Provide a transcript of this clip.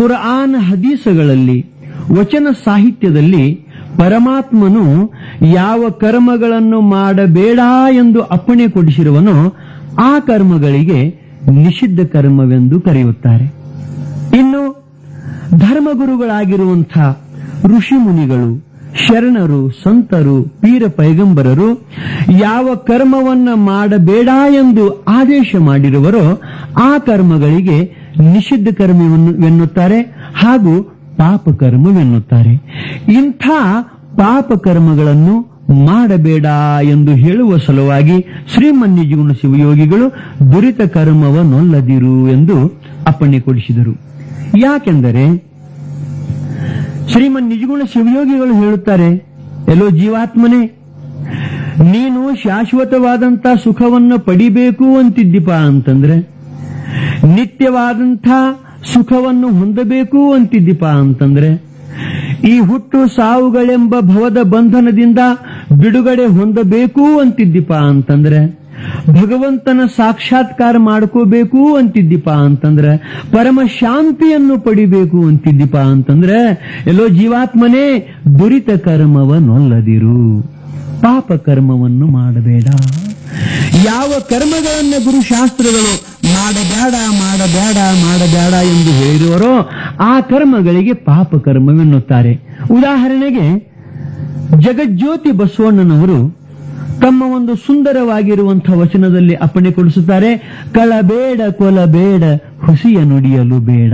ಕುರ್ಆನ್ ಹದೀಸಗಳಲ್ಲಿ ವಚನ ಸಾಹಿತ್ಯದಲ್ಲಿ ಪರಮಾತ್ಮನು ಯಾವ ಕರ್ಮಗಳನ್ನು ಮಾಡಬೇಡ ಎಂದು ಅಪ್ಪಣೆ ಕೊಡಿಸಿರುವನೋ ಆ ಕರ್ಮಗಳಿಗೆ ನಿಷಿದ್ಧ ಕರ್ಮವೆಂದು ಕರೆಯುತ್ತಾರೆ ಇನ್ನು ಧರ್ಮಗುರುಗಳಾಗಿರುವಂಥ ಋಷಿ ಮುನಿಗಳು ಶರಣರು ಸಂತರು ಪೀರ ಪೈಗಂಬರರು ಯಾವ ಕರ್ಮವನ್ನ ಮಾಡಬೇಡ ಎಂದು ಆದೇಶ ಮಾಡಿರುವರೋ ಆ ಕರ್ಮಗಳಿಗೆ ನಿಷಿದ್ಧ ಕರ್ಮವೆನ್ನುತ್ತಾರೆ ಹಾಗೂ ಪಾಪ ಕರ್ಮವೆನ್ನುತ್ತಾರೆ ಇಂಥ ಪಾಪ ಕರ್ಮಗಳನ್ನು ಮಾಡಬೇಡ ಎಂದು ಹೇಳುವ ಸಲುವಾಗಿ ಶ್ರೀಮನ್ಯಜೀವನ ಶಿವಯೋಗಿಗಳು ದುರಿತ ಕರ್ಮವನ್ನೊಲ್ಲದಿರು ಎಂದು ಅಪ್ಪಣೆ ಕೊಡಿಸಿದರು ಯಾಕೆಂದರೆ ಶ್ರೀಮನ್ ನಿಜಗುಣ ಶಿವಯೋಗಿಗಳು ಹೇಳುತ್ತಾರೆ ಎಲ್ಲೋ ಜೀವಾತ್ಮನೇ ನೀನು ಶಾಶ್ವತವಾದಂತ ಸುಖವನ್ನ ಪಡಿಬೇಕು ಅಂತಿದ್ದೀಪ ಅಂತಂದ್ರೆ ನಿತ್ಯವಾದಂಥ ಸುಖವನ್ನು ಹೊಂದಬೇಕು ಅಂತಿದ್ದೀಪ ಅಂತಂದ್ರೆ ಈ ಹುಟ್ಟು ಸಾವುಗಳೆಂಬ ಭವದ ಬಂಧನದಿಂದ ಬಿಡುಗಡೆ ಹೊಂದಬೇಕು ಅಂತಿದ್ದೀಪ ಅಂತಂದ್ರೆ ಭಗವಂತನ ಸಾಕ್ಷಾತ್ಕಾರ ಮಾಡ್ಕೋಬೇಕು ಅಂತಿದ್ದೀಪ ಅಂತಂದ್ರೆ ಪರಮ ಶಾಂತಿಯನ್ನು ಪಡಿಬೇಕು ಅಂತಿದ್ದೀಪ ಅಂತಂದ್ರೆ ಎಲ್ಲೋ ಜೀವಾತ್ಮನೇ ದುರಿತ ಕರ್ಮವನ್ನೊಲ್ಲದಿರು ಪಾಪ ಕರ್ಮವನ್ನು ಮಾಡಬೇಡ ಯಾವ ಕರ್ಮಗಳನ್ನ ಗುರುಶಾಸ್ತ್ರಗಳು ಮಾಡಬೇಡ ಮಾಡಬೇಡ ಮಾಡಬೇಡ ಎಂದು ಹೇಳಿರುವರೋ ಆ ಕರ್ಮಗಳಿಗೆ ಪಾಪ ಕರ್ಮವೆನ್ನುತ್ತಾರೆ ಉದಾಹರಣೆಗೆ ಜಗಜ್ಯೋತಿ ಬಸವಣ್ಣನವರು ತಮ್ಮ ಒಂದು ಸುಂದರವಾಗಿರುವಂತಹ ವಚನದಲ್ಲಿ ಅಪ್ಪಣೆ ಕೊಡಿಸುತ್ತಾರೆ ಕಳಬೇಡ ಕೊಲಬೇಡ ಹುಸಿಯ ನುಡಿಯಲು ಬೇಡ